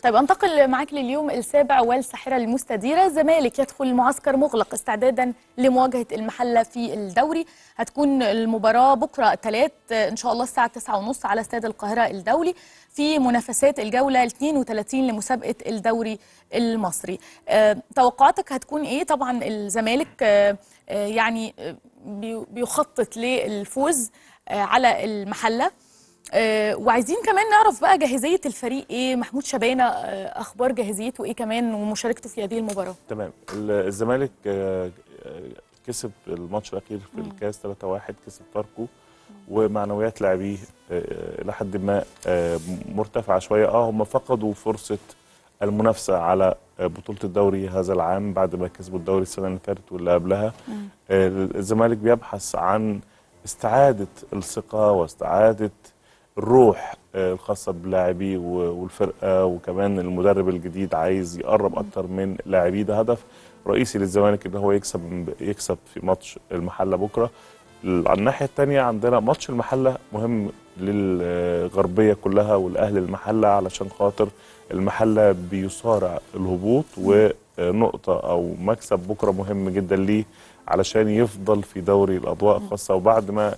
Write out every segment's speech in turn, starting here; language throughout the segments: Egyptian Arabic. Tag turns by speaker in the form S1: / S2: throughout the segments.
S1: طيب انتقل معاك لليوم السابع والساحره المستديره الزمالك يدخل معسكر مغلق استعدادا لمواجهه المحله في الدوري هتكون المباراه بكره الثلاث ان شاء الله الساعه 9:30 على استاد القاهره الدولي في منافسات الجوله 32 لمسابقه الدوري المصري أه توقعاتك هتكون ايه طبعا الزمالك أه أه يعني بيخطط للفوز على المحله آه وعايزين كمان نعرف بقى جاهزيه الفريق ايه محمود شبانه آه اخبار جاهزيته ايه كمان ومشاركته في هذه المباراه
S2: تمام الزمالك آه كسب الماتش الاخير في مم. الكاس 3-1 كسب فاركو ومعنويات لاعبيه لحد ما مرتفعه شويه اه هم فقدوا فرصه المنافسه على بطوله الدوري هذا العام بعد ما كسبوا الدوري السنه اللي فاتت واللي قبلها الزمالك بيبحث عن استعاده الثقه واستعاده الروح الخاصه بلاعبيه والفرقه وكمان المدرب الجديد عايز يقرب اكتر من لاعبيه ده هدف رئيسي للزمالك ان هو يكسب يكسب في ماتش المحله بكره على الناحيه الثانيه عندنا ماتش المحله مهم للغربيه كلها والاهل المحله علشان خاطر المحله بيصارع الهبوط ونقطه او مكسب بكره مهم جدا ليه علشان يفضل في دوري الاضواء الخاصه وبعد ما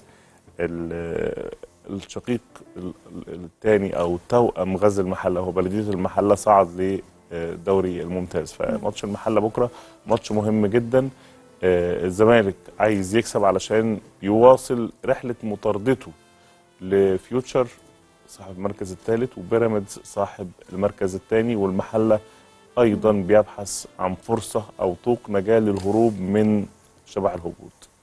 S2: الشقيق الثاني او توأم غزل المحله هو بلديه المحله صعد للدوري الممتاز فماتش المحله بكره ماتش مهم جدا الزمالك عايز يكسب علشان يواصل رحله مطاردته لفيوتشر صاحب المركز الثالث وبيراميدز صاحب المركز الثاني والمحله ايضا بيبحث عن فرصه او طوق نجاه للهروب من شبح الهبوط